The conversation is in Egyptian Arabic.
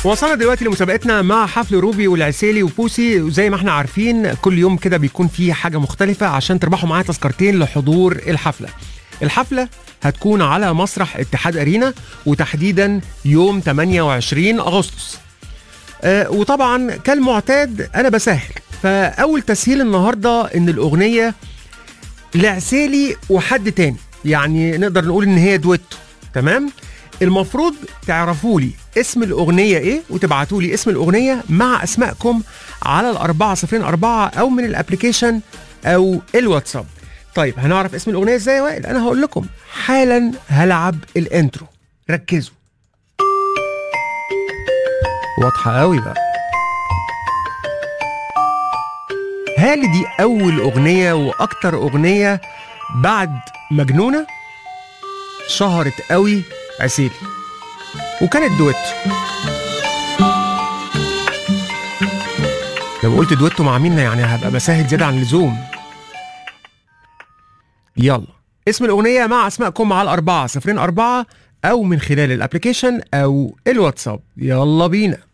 وصلنا دلوقتي لمسابقتنا مع حفل روبي والعسيلي وبوسي وزي ما احنا عارفين كل يوم كده بيكون فيه حاجه مختلفه عشان تربحوا معايا تذكرتين لحضور الحفله الحفله هتكون على مسرح اتحاد ارينا وتحديدا يوم 28 اغسطس آه وطبعا كالمعتاد انا بسهل فاول تسهيل النهارده ان الاغنيه لعسيلي وحد تاني يعني نقدر نقول ان هي دويتو تمام المفروض تعرفوا لي اسم الاغنيه ايه وتبعتوا لي اسم الاغنيه مع اسمائكم على الأربعة صفرين أربعة أو من الابلكيشن أو الواتساب طيب هنعرف اسم الأغنية ازاي يا وائل أنا هقول لكم حالا هلعب الانترو ركزوا واضحة قوي بقى هل دي أول أغنية وأكتر أغنية بعد مجنونة شهرت قوي عسيلي وكانت دويتو لو قلت دويتو مع مين يعني هبقى بسهل زيادة عن اللزوم يلا اسم الأغنية مع أسمائكم على الأربعة صفرين أربعة أو من خلال الأبليكيشن أو الواتساب يلا بينا